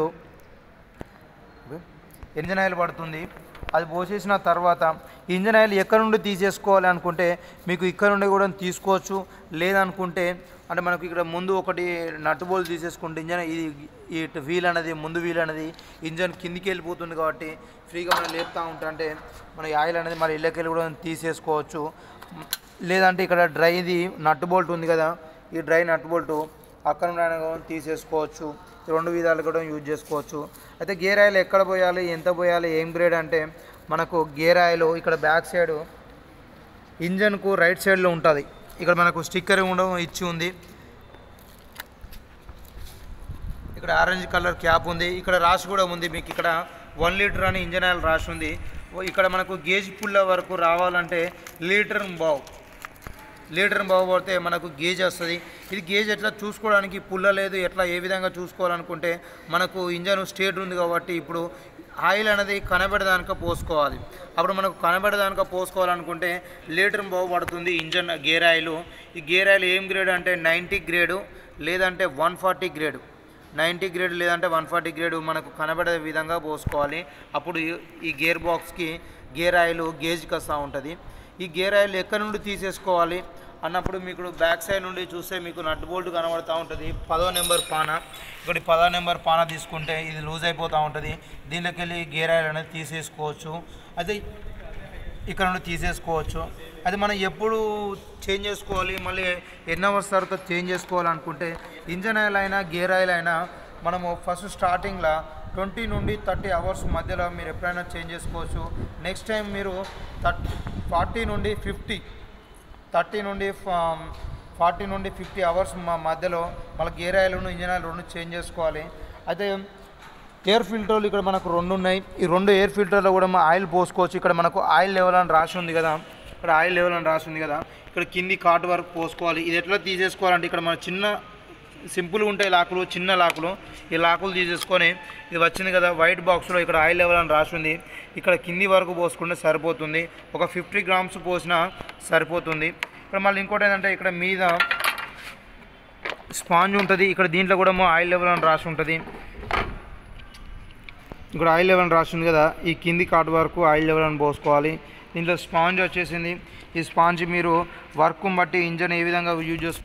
ఇంజన్ ఆయిల్ పడుతుంది అది పోసేసిన తర్వాత ఇంజన్ ఆయిల్ ఎక్కడ నుండి తీసేసుకోవాలి అనుకుంటే మీకు ఇక్కడ నుండి కూడా తీసుకోవచ్చు లేదనుకుంటే అంటే మనకు ఇక్కడ ముందు ఒకటి నట్టు బోల్ తీసేసుకుంటే ఇంజన్ ఇది ఈ వీల్ అనేది ముందు వీల్ అనేది ఇంజన్ కిందికి వెళ్ళిపోతుంది కాబట్టి ఫ్రీగా మనం లేపుతూ ఉంటా అంటే మన ఈ ఆయిల్ అనేది మరి ఇళ్ళకెళ్ళి కూడా తీసేసుకోవచ్చు లేదంటే ఇక్కడ డ్రైది నట్టు బోల్ట్ ఉంది కదా ఈ డ్రై నట్టు బోల్టు అక్కడ నుండి అయినా కూడా తీసేసుకోవచ్చు ఈ రెండు విధాలు కూడా యూజ్ చేసుకోవచ్చు అయితే గేర్ ఆయిల్ ఎక్కడ పోయాలి ఎంత పోయాలి ఏం గ్రేడ్ అంటే మనకు గేర్ ఆయిల్ ఇక్కడ బ్యాక్ సైడ్ ఇంజన్కు రైట్ సైడ్లో ఉంటుంది ఇక్కడ మనకు స్టిక్కర్ ఉండడం ఇచ్చి ఉంది ఇక్కడ ఆరెంజ్ కలర్ క్యాప్ ఉంది ఇక్కడ రాసి కూడా ఉంది మీకు ఇక్కడ వన్ లీటర్ అని ఇంజన్ ఆయిల్ రాసి ఉంది ఓ ఇక్కడ మనకు గేజ్ పుల్ల వరకు రావాలంటే లీటర్ బావ్ లీటర్ బాగుపడితే మనకు గేజ్ వస్తుంది ఇది గేజ్ ఎట్లా చూసుకోవడానికి పుల్ల లేదు ఎట్లా ఏ విధంగా చూసుకోవాలనుకుంటే మనకు ఇంజన్ స్టేట్ ఉంది కాబట్టి ఇప్పుడు ఆయిల్ అనేది కనబడదానిక పోసుకోవాలి అప్పుడు మనకు కనబడదానిక పోసుకోవాలనుకుంటే లీటర్ బాగుపడుతుంది ఇంజన్ గేర్ ఆయిల్ ఈ గేర్ ఆయిల్ ఏం గ్రేడ్ అంటే నైంటీ గ్రేడు లేదంటే one forty grade ninety grade లేదంటే వన్ ఫార్టీ గ్రేడ్ మనకు కనబడే విధంగా పోసుకోవాలి అప్పుడు ఈ- ఈ గేర్ బాక్స్కి గేర్ ఆయిల్ గేజ్కి వస్తూ ఉంటుంది ఈ గేర్ ఆయిల్ ఎక్కడి నుండి తీసేసుకోవాలి అన్నప్పుడు మీకు బ్యాక్ సైడ్ నుండి చూస్తే మీకు నట్ బోల్ట్ కనబడుతూ ఉంటుంది పదో నెంబర్ పాన ఇక్కడ పదో నెంబర్ పాన తీసుకుంటే ఇది లూజ్ అయిపోతూ ఉంటుంది దీనిలోకి వెళ్ళి గేర్ ఆయిల్ అనేది తీసేసుకోవచ్చు అయితే ఇక్కడ నుండి తీసేసుకోవచ్చు అది మనం ఎప్పుడు చేంజ్ చేసుకోవాలి మళ్ళీ ఎన్ని అవర్స్ తర్వాత చేంజ్ చేసుకోవాలనుకుంటే ఇంజన్ ఆయిల్ అయినా గేర్ ఆయిల్ అయినా మనము ఫస్ట్ స్టార్టింగ్లో ట్వంటీ నుండి థర్టీ అవర్స్ మధ్యలో మీరు ఎప్పుడైనా చేంజ్ చేసుకోవచ్చు నెక్స్ట్ టైం మీరు థర్టీ ఫార్టీ నుండి ఫిఫ్టీ థర్టీ నుండి ఫార్టీ నుండి ఫిఫ్టీ అవర్స్ మా మధ్యలో మళ్ళీ గేర్ ఆయిల్ ఇంజన్ ఆయిల్ రెండు చేంజ్ చేసుకోవాలి అయితే ఎయిర్ ఫిల్టర్లు ఇక్కడ మనకు రెండు ఉన్నాయి ఈ రెండు ఎయిర్ ఫిల్టర్లో కూడా మా ఆయిల్ పోసుకోవచ్చు ఇక్కడ మనకు ఆయిల్ లెవెల్ అని రాసి ఉంది కదా ఇక్కడ ఆయిల్ లెవెల్ అని రాసి ఉంది కదా ఇక్కడ కింది కాట్ వరకు పోసుకోవాలి ఇది ఎట్లా తీసేసుకోవాలంటే ఇక్కడ మన చిన్న సింపుల్గా ఉంటాయి లాకులు చిన్న లాకులు ఈ లాకులు తీసేసుకొని ఇది వచ్చింది కదా వైట్ బాక్స్లో ఇక్కడ ఆయిల్ లెవెల్ అని రాసి ఉంది ఇక్కడ కింది వరకు పోసుకుంటే సరిపోతుంది ఒక ఫిఫ్టీ గ్రామ్స్ పోసినా సరిపోతుంది ఇక్కడ మళ్ళీ ఇంకోటి ఏంటంటే ఇక్కడ మీద స్పాంజ్ ఉంటుంది ఇక్కడ దీంట్లో కూడా ఆయిల్ లెవెల్ అని రాసి ఉంటుంది ఇక్కడ ఆయిల్ లెవెల్ అని రాసి ఉంది కదా ఈ కింది కాట్ వరకు ఆయిల్ లెవెల్ అని పోసుకోవాలి దీంట్లో స్పాంజ్ వచ్చేసింది ఈ స్పాంజ్ మీరు వర్క్ బట్టి ఇంజన్ ఏ విధంగా యూజ్ చేసు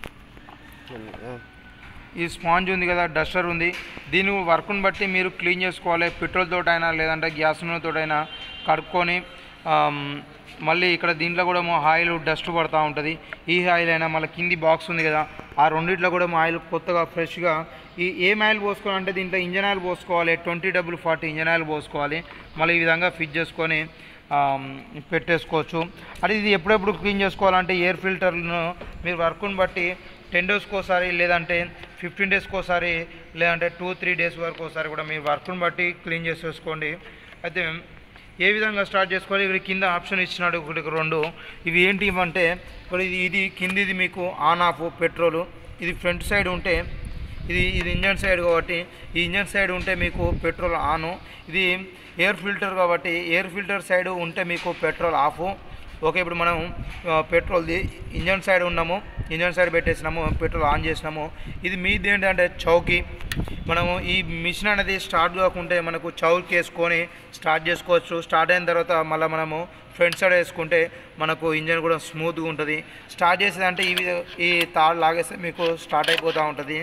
ఈ స్పాంజ్ ఉంది కదా డస్టర్ ఉంది దీని వర్క్ని బట్టి మీరు క్లీన్ చేసుకోవాలి పెట్రోల్ తోటైనా లేదంటే గ్యాస్ తోటైనా కడుక్కొని ఆమ్, మళ్ళీ ఇక్కడ దీంట్లో కూడా మా ఆయిల్ డస్ట్ పడుతూ ఉంటుంది ఈ ఆయిల్ అయినా మళ్ళీ కింది బాక్స్ ఉంది కదా ఆ రెండిట్లో కూడా మా ఆయిల్ కొత్తగా ఫ్రెష్గా ఈ ఏం ఆయిల్ పోసుకోవాలంటే దీంట్లో ఇంజన్ ఆయిల్ పోసుకోవాలి twenty double forty engine oil పోసుకోవాలి మళ్ళీ ఈ విధంగా ఫిట్ చేసుకొని ఆమ్, పెట్టేసుకోవచ్చు అది ఇది ఎప్పుడెప్పుడు క్లీన్ చేసుకోవాలంటే ఎయిర్ ఫిల్టర్ను మీరు వర్క్ని బట్టి టెన్ డేస్కి ఒకసారి లేదంటే ఫిఫ్టీన్ డేస్కి ఒకసారి లేదంటే టూ త్రీ డేస్ వరకు ఒకసారి కూడా మీరు వర్క్ని బట్టి క్లీన్ చేసేసుకోండి అయితే ఏ విధంగా స్టార్ట్ చేసుకోవాలి ఇక్కడ కింద ఆప్షన్ ఇచ్చినాడు ఒకటి రెండు ఇవి ఏంటి అంటే ఇక్కడ ఇది ఇది కిందిది మీకు ఆన్ ఆఫ్ పెట్రోల్ ఇది ఫ్రంట్ సైడ్ ఉంటే ఇది ఇది ఇంజన్ సైడ్ కాబట్టి ఈ ఇంజన్ సైడ్ ఉంటే మీకు పెట్రోల్ ఆను ఇది ఎయిర్ ఫిల్టర్ కాబట్టి ఎయిర్ ఫిల్టర్ సైడ్ ఉంటే మీకు పెట్రోల్ ఆఫ్ ఓకే ఇప్పుడు మనం ఆ, పెట్రోల్ది ఇంజన్ సైడ్ ఉన్నాము ఇంజన్ సైడ్ పెట్టేసినాము పెట్రోల్ ఆన్ చేసినాము ఇది మీది ఏంటంటే చౌకీ మనము ఈ మిషన్ అనేది స్టార్ట్ కాకుంటే మనకు చౌక్ వేసుకొని స్టార్ట్ చేసుకోవచ్చు స్టార్ట్ అయిన తర్వాత మళ్ళీ మనము ఫ్రంట్ సైడ్ వేసుకుంటే మనకు ఇంజన్ కూడా స్మూత్గా ఉంటుంది స్టార్ట్ చేసేదంటే ఈ విధ- ఈ తాడు లాగేస్తే మీకు స్టార్ట్ అయిపోతూ ఉంటుంది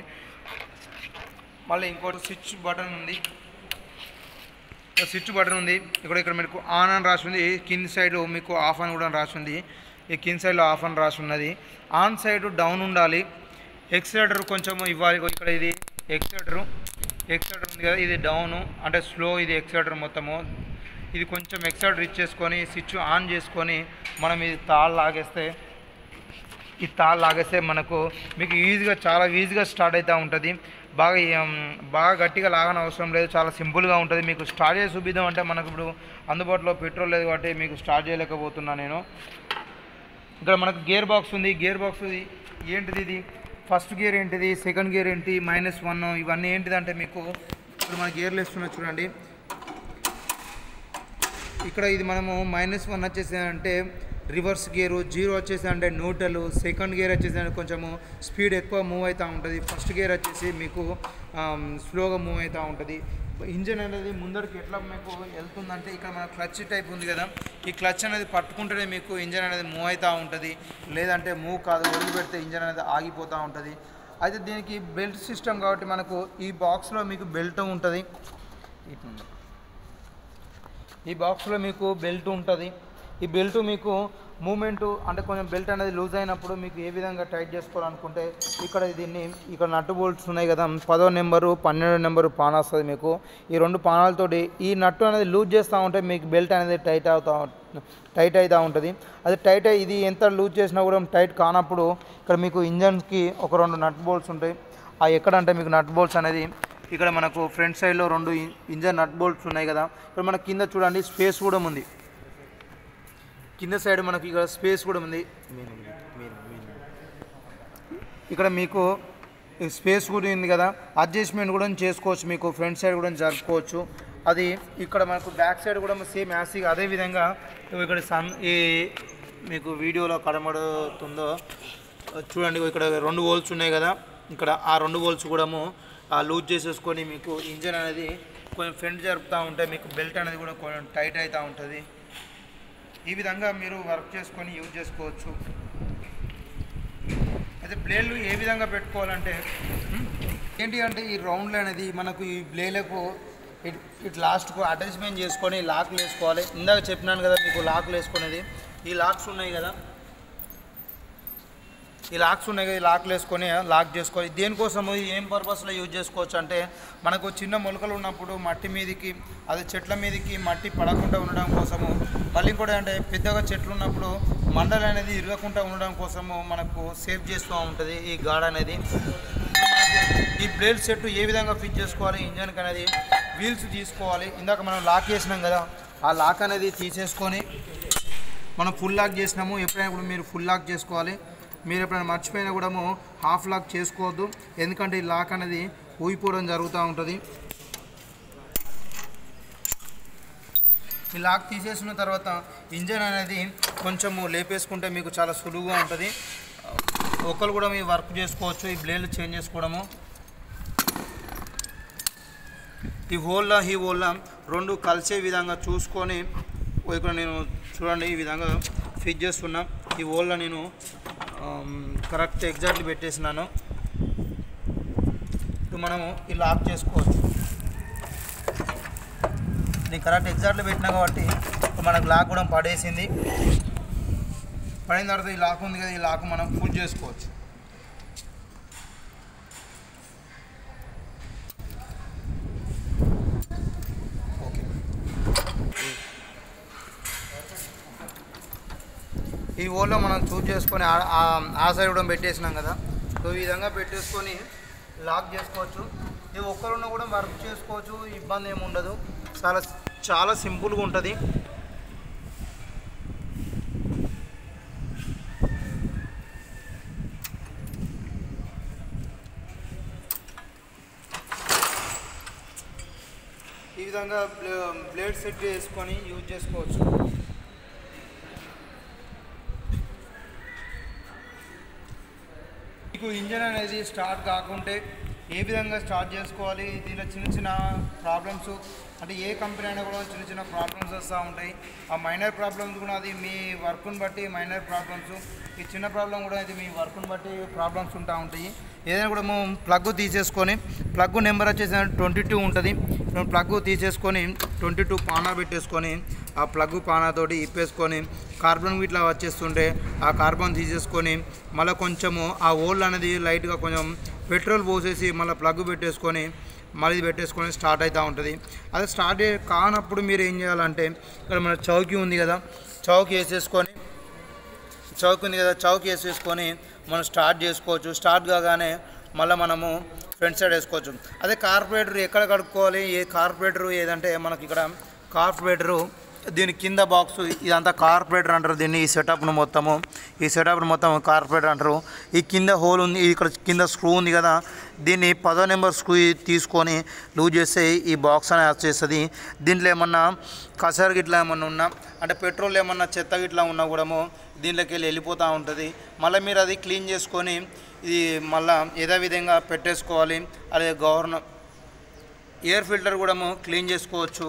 మళ్ళీ ఇంకోటి స్విచ్ బటన్ ఉంది ఇక్కడ స్విచ్ బటన్ ఉంది ఇక్కడ ఇక్కడ మీకు ఆన్ అని రాసి ఉంది కింది సైడ్ మీకు ఆఫ్ అని కూడా రాసి ఉంది ఈ కింది సైడ్లో ఆఫ్ అని రాసి ఉన్నది ఆన్ సైడ్ డౌన్ ఉండాలి ఎక్సిలేటర్ కొంచెం ఇవ్వాలి ఇగో ఇక్కడ ఇది ఎక్సిలేటర్ ఎక్సిలేటర్ ఉంది కదా ఇది డౌన్ అంటే స్లో ఇది ఎక్సిలేటర్ మొత్తము ఇది కొంచెం ఎక్సిలేటర్ ఇచ్చేసుకొని స్విచ్ ఆన్ చేసుకొని మనం ఇది తాళ్ళు లాగేస్తే ఈ తాళ్ళు లాగేస్తే మనకు మీకు ఈజీగా చాలా ఈజీగా స్టార్ట్ అవుతూ ఉంటుంది బాగా ఏం, బాగా గట్టిగా లాగని అవసరం లేదు చాలా సింపుల్గా ఉంటుంది మీకు స్టార్ట్ చేసి చూపిద్దాం అంటే మనకు ఇప్పుడు అందుబాటులో పెట్రోల్ లేదు కాబట్టి మీకు స్టార్ట్ చేయలేకపోతున్నా నేను ఇక్కడ మనకు గేర్ బాక్స్ ఉంది గేర్ బాక్స్ ఏంటిది ఇది ఫస్ట్ గేర్ ఏంటిది సెకండ్ గేర్ ఏంటి మైనస్ వన్ ఇవన్నీ ఏంటిదంటే మీకు ఇప్పుడు మన గేర్లు వేస్తున్నా చూడండి ఇక్కడ ఇది మనము మైనస్ వన్ వచ్చేసి అంటే రివర్స్ గేరు జీరో వచ్చేసి అంటే న్యూట్రల్ సెకండ్ గేర్ వచ్చేసి అంటే కొంచెము స్పీడ్ ఎక్కువ మూవ్ అవుతూ ఉంటుంది ఫస్ట్ గేర్ వచ్చేసి మీకు స్లోగా మూవ్ అవుతూ ఉంటుంది ఇంజన్ అనేది ముందరికి ఎట్లా మీకు వెళ్తుందంటే ఇక్కడ మన క్లచ్ టైప్ ఉంది కదా ఈ క్లచ్ అనేది పట్టుకుంటేనే మీకు ఇంజన్ అనేది మూవ్ అవుతూ ఉంటుంది లేదంటే మూవ్ కాదు వదిలిపెడితే ఇంజన్ అనేది ఆగిపోతూ ఉంటుంది అయితే దీనికి బెల్ట్ సిస్టమ్ కాబట్టి మనకు ఈ బాక్స్లో మీకు బెల్ట్ ఉంటుంది ఇట్లా ఈ బాక్స్లో మీకు బెల్ట్ ఉంటుంది ఈ బెల్ట్ మీకు మూమెంట్ అంటే కొంచెం బెల్ట్ అనేది లూజ్ అయినప్పుడు మీకు ఏ విధంగా టైట్ చేసుకోవాలనుకుంటే ఇక్కడ దీన్ని ఇక్కడ నట్టు బోల్ట్స్ ఉన్నాయి కదా పదో నెంబరు పన్నెండో నెంబరు పాన్ వస్తుంది మీకు ఈ రెండు పానాలతోటి ఈ నట్టు అనేది లూజ్ చేస్తూ ఉంటే మీకు బెల్ట్ అనేది టైట్ అవుతా టైట్ అవుతూ ఉంటుంది అది టైట్ అయ్యి ఇది ఎంత లూజ్ చేసినా కూడా టైట్ కానప్పుడు ఇక్కడ మీకు ఇంజన్కి ఒక రెండు నట్ బోల్ట్స్ ఉంటాయి ఆ ఎక్కడంటే మీకు నట్ బోల్ట్స్ అనేది ఇక్కడ మనకు ఫ్రంట్ సైడ్లో రెండు ఇ- ఇంజన్ నట్ బోల్ట్స్ ఉన్నాయి కదా ఇక్కడ మనకి కింద చూడండి స్పేస్ కూడా ఉంది కింద సైడ్ మనకి ఇక్కడ స్పేస్ కూడా ఉంది మీరు మీరు ఇక్కడ మీకు ఈ స్పేస్ కూడా ఉంది కదా అడ్జస్ట్మెంట్ కూడా చేసుకోవచ్చు మీకు ఫ్రంట్ సైడ్ కూడా జరుపుకోవచ్చు అది ఇక్కడ మనకు బ్యాక్ సైడ్ కూడా సేమ్ యాసిగా అదే విధంగా ఇక్కడ సన్ ఈ మీకు వీడియోలో కనబడుతుందో చూడండి ఇక్కడ రెండు హోల్స్ ఉన్నాయి కదా ఇక్కడ ఆ రెండు హోల్స్ కూడా ఆ లూజ్ చేసేసుకొని మీకు ఇంజన్ అనేది కొంచెం ఫ్రంట్ జరుపుతూ ఉంటే మీకు బెల్ట్ అనేది కూడా కొంచెం టైట్ అవుతూ ఉంటుంది ఈ విధంగా మీరు వర్క్ చేసుకొని యూజ్ చేసుకోవచ్చు అయితే బ్లేడ్లు ఏ విధంగా పెట్టుకోవాలంటే ఏంటి అంటే ఈ రౌండ్లు అనేది మనకు ఈ బ్లేడ్లకు ఇట్ ఇట్ లాస్ట్కు అటాచ్మెంట్ చేసుకొని లాక్లు వేసుకోవాలి ఇందాక చెప్పినాను కదా మీకు లాక్లు వేసుకునేది ఈ లాక్స్ ఉన్నాయి కదా ఈ లాక్స్ ఉన్నాయి కదా ఈ లాక్లు వేసుకొని లాక్ చేసుకోవాలి దేనికోసము ఇది ఏం పర్పస్లో యూజ్ చేసుకోవచ్చు అంటే మనకు చిన్న మొలకలు ఉన్నప్పుడు మట్టి మీదకి అదే చెట్ల మీదకి మట్టి పడకుండా ఉండడం కోసము మళ్ళీ ఇంకోటి అంటే పెద్దగా చెట్లు ఉన్నప్పుడు మండలి అనేది ఇరగకుండా ఉండడం కోసము మనకు సేవ్ చేస్తూ ఉంటుంది ఈ గాడ్ అనేది ఈ బ్లేడ్ సెట్ ఏ విధంగా ఫిట్ చేసుకోవాలి ఇంజన్కి అనేది వీల్స్ తీసుకోవాలి ఇందాక మనం లాక్ చేసినాం కదా ఆ లాక్ అనేది తీసేసుకొని మనం ఫుల్ లాక్ చేసినాము ఎప్పుడైనా కూడా మీరు ఫుల్ లాక్ చేసుకోవాలి మీరు ఎప్పుడైనా మర్చిపోయినా కూడా హాఫ్ లాక్ చేసుకోవద్దు ఎందుకంటే ఈ లాక్ అనేది ఊగిపోవడం జరుగుతూ ఉంటుంది ఈ లాక్ తీసేసిన తర్వాత ఇంజన్ అనేది కొంచెము లేపేసుకుంటే మీకు చాలా సులువుగా ఉంటుంది ఒకరు కూడా మీ వర్క్ చేసుకోవచ్చు ఈ బ్లేడ్లు చేంజ్ చేసుకోవడము ఈ హోల్లా ఈ హోల్లా రెండు కలిసే విధంగా చూసుకొని ఓ ఇక్కడ నేను చూడండి ఈ విధంగా ఫిట్ చేస్తున్నా ఈ హోల్లా నేను ఆమ్, కరెక్ట్ ఎగ్జాక్ట్లీ పెట్టేసినాను ఇప్పుడు మనము ఈ లాక్ చేసుకోవచ్చు నేను కరెక్ట్ ఎగ్జాక్ట్లీ పెట్టినా కాబట్టి ఇప్పుడు మనకు లాక్ కూడా పడేసింది పడిన తర్వాత ఈ లాక్ ఉంది కదా ఈ లాక్ మనం ఫుల్ చేసుకోవచ్చు ఓకే ఈ ఓలో మనం చూజ్ చేసుకొని ఆ- ఆ- ఆ సైడ్ కూడా పెట్టేసినాం కదా సో ఈ విధంగా పెట్టేసుకొని లాక్ చేసుకోవచ్చు ఇది ఒక్కరున్న కూడా వర్క్ చేసుకోవచ్చు ఇబ్బంది ఏమి ఉండదు చాలా చాలా సింపుల్గా ఉంటుంది ఈ విధంగా బ్లే- బ్లేడ్ సెట్ చేసుకొని యూజ్ చేసుకోవచ్చు మీకు ఇంజన్ అనేది స్టార్ట్ కాకుంటే ఏ విధంగా స్టార్ట్ చేసుకోవాలి దీనిలో చిన్న చిన్న ప్రాబ్లమ్స్ అంటే ఏ కంపెనీ అయినా కూడా చిన్న చిన్న ప్రాబ్లమ్స్ వస్తూ ఉంటాయి ఆ మైనర్ ప్రాబ్లమ్స్ కూడా అది మీ వర్క్ని బట్టి మైనర్ ప్రాబ్లమ్స్ ఈ చిన్న ప్రాబ్లం కూడా అది మీ వర్క్ని బట్టి ప్రాబ్లమ్స్ ఉంటా ఉంటాయి ఏదైనా కూడా మేము ప్లగ్ తీసేసుకొని ప్లగ్ నెంబర్ వచ్చేసి ట్వంటీ టూ ఉంటుంది మేము ప్లగ్ తీసేసుకొని ట్వంటీ టూ పానా పెట్టేసుకొని ఆ ప్లగ్ పానాతోటి ఇప్పేసుకొని కార్బన్ ఇట్లా వచ్చేస్తుంటే ఆ కార్బన్ తీసేసుకొని మళ్ళీ కొంచెము ఆ ఓల్డ్ అనేది లైట్గా కొంచెం పెట్రోల్ పోసేసి మళ్ళీ ప్లగ్ పెట్టేసుకొని మళ్ళీ ఇది పెట్టేసుకొని స్టార్ట్ అవుతూ ఉంటుంది అదే స్టార్ట్ అయ్యే కానప్పుడు మీరు ఏం చేయాలంటే ఇక్కడ మన చౌకీ ఉంది కదా చౌకీ వేసేసుకొని చౌక్ ఉంది కదా చౌక్ వేసేసుకొని మనం స్టార్ట్ చేసుకోవచ్చు స్టార్ట్ కాగానే మళ్ళీ మనము ఫ్రంట్ సైడ్ వేసుకోవచ్చు అదే కార్పొరేటర్ ఎక్కడ కడుక్కోవాలి ఏ కార్పొరేటర్ ఏదంటే మనకి ఇక్కడ కార్పొరేటరు దీని కింద బాక్స్ ఇదంతా కార్పొరేటర్ అంటారు దీన్ని ఈ సెటప్ను మొత్తము ఈ సెటప్ను మొత్తం కార్పొరేటర్ అంటారు ఈ కింద హోల్ ఉంది ఇక్కడ కింద స్క్రూ ఉంది కదా దీన్ని పదో నెంబర్ స్క్రూ తీసుకొని లూజ్ చేస్తే ఈ బాక్స్ అనేది వచ్చేస్తుంది దీంట్లో ఏమన్నా కసరు గిట్లా ఏమన్నా ఉన్నా అంటే పెట్రోల్ ఏమన్నా చెత్త గిట్లా ఉన్నా కూడా దీంట్లోకి వెళ్ళి వెళ్ళిపోతూ ఉంటుంది మళ్ళీ మీరు అది క్లీన్ చేసుకొని ఇది మళ్ళీ ఏదో విధంగా పెట్టేసుకోవాలి అదే గవర్న ఎయిర్ ఫిల్టర్ కూడా క్లీన్ చేసుకోవచ్చు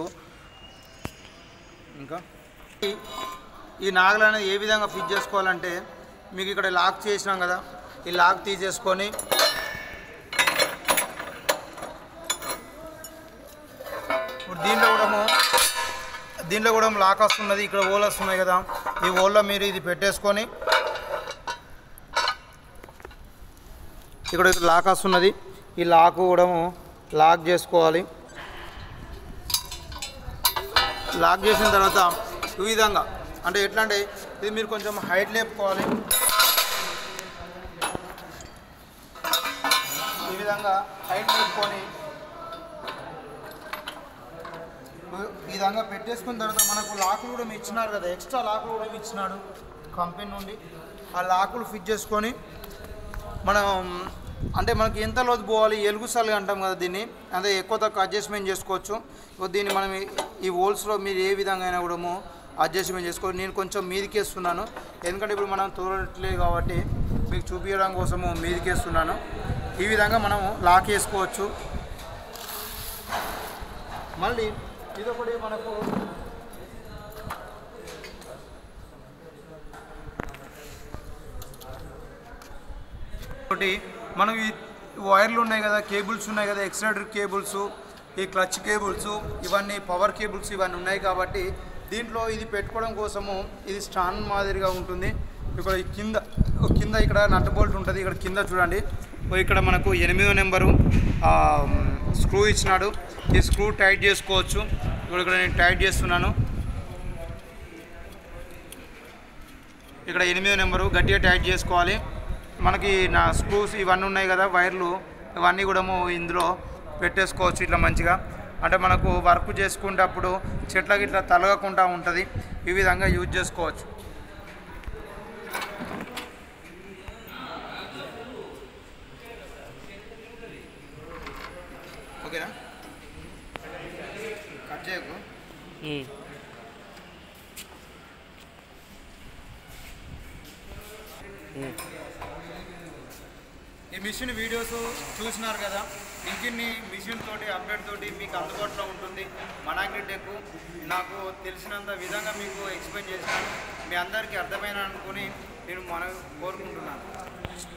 ఇంకా ఈ- ఈ నాగలు అనేది ఏ విధంగా ఫిట్ చేసుకోవాలంటే మీకు ఇక్కడ లాక్ చేసినాం కదా ఈ లాక్ తీసేసుకొని ఇప్పుడు దీంట్లో కూడా దీంట్లో కూడా లాక్ వస్తున్నది ఇక్కడ ఓల్ వస్తున్నాయి కదా ఈ ఓల్లో మీరు ఇది పెట్టేసుకొని ఇక్కడ ఇక్కడ లాక్ వస్తున్నది ఈ లాక్ కూడా లాక్ చేసుకోవాలి లాక్ చేసిన తర్వాత ఈ విధంగా అంటే ఎట్లా అంటే ఇది మీరు కొంచెం హైట్ లేపుకోవాలి ఈ విధంగా హైట్ లేపుకొని ఈ విధంగా పెట్టేసుకున్న తర్వాత మనకు లాకులు కూడా ఇచ్చినారు కదా ఎక్స్ట్రా లాకులు కూడా ఇచ్చినాడు కంపెనీ నుండి ఆ లాకులు ఫిట్ చేసుకొని మనం అంటే మనకి ఎంత లోతు పోవాలి ఎలుగు సల్లి అంటాం కదా దీన్ని అదే ఎక్కువ తక్కువ అడ్జస్ట్మెంట్ చేసుకోవచ్చు ఇగో దీన్ని మనం ఈ- ఈ హోల్స్లో మీరు ఏ విధంగా అయినా కూడా అడ్జస్ట్మెంట్ చేసుకోవచ్చు నేను కొంచెం మీదికి వేస్తున్నాను ఎందుకంటే ఇప్పుడు మనం తోడట్లేదు కాబట్టి మీకు చూపించడం కోసము మీదికి వేస్తున్నాను ఈ విధంగా మనము లాక్ వేసుకోవచ్చు మళ్ళీ ఇదొకటి మనకు ఒకటి మనం ఈ వైర్లు ఉన్నాయి కదా కేబుల్స్ ఉన్నాయి కదా ఎక్స్ట్రాడర్ కేబుల్స్ ఈ క్లచ్ కేబుల్స్ ఇవన్నీ పవర్ కేబుల్స్ ఇవన్నీ ఉన్నాయి కాబట్టి దీంట్లో ఇది పెట్టుకోవడం కోసము ఇది స్టాండ్ మాదిరిగా ఉంటుంది ఇక్కడ ఈ కింద ఓ కింద ఇక్కడ నట్ బోల్ట్ ఉంటుంది ఇక్కడ కింద చూడండి ఓ ఇక్కడ మనకు ఎనిమిదో నెంబరు స్క్రూ ఇచ్చినాడు ఈ స్క్రూ టైట్ చేసుకోవచ్చు ఇప్పుడు ఇక్కడ నేను టైట్ చేస్తున్నాను ఇక్కడ ఎనిమిదో నెంబరు గట్టిగా టైట్ చేసుకోవాలి మనకి నా స్క్రూస్ ఇవన్నీ ఉన్నాయి కదా వైర్లు ఇవన్నీ కూడా ఇందులో పెట్టేసుకోవచ్చు ఇట్లా మంచిగా అంటే మనకు వర్క్ చేసుకునేటప్పుడు చెట్లకి ఇట్లా తలగకుండా ఉంటుంది ఈ విధంగా యూజ్ చేసుకోవచ్చు ఓకేనా కట్ చేయకు ఈ మిషన్ వీడియోస్ చూసినారు కదా ఇంకిన్ని మిషన్ తోటి అప్డేట్ తోటి మీకు అందుబాటులో ఉంటుంది మనాగ్రిటెక్ నాకు తెలిసినంత విధంగా మీకు ఎక్స్ప్లెయిన్ చేసినాను మీ అందరికీ అర్థమైన అనుకుని నేను మనం కోరుకుంటున్నాను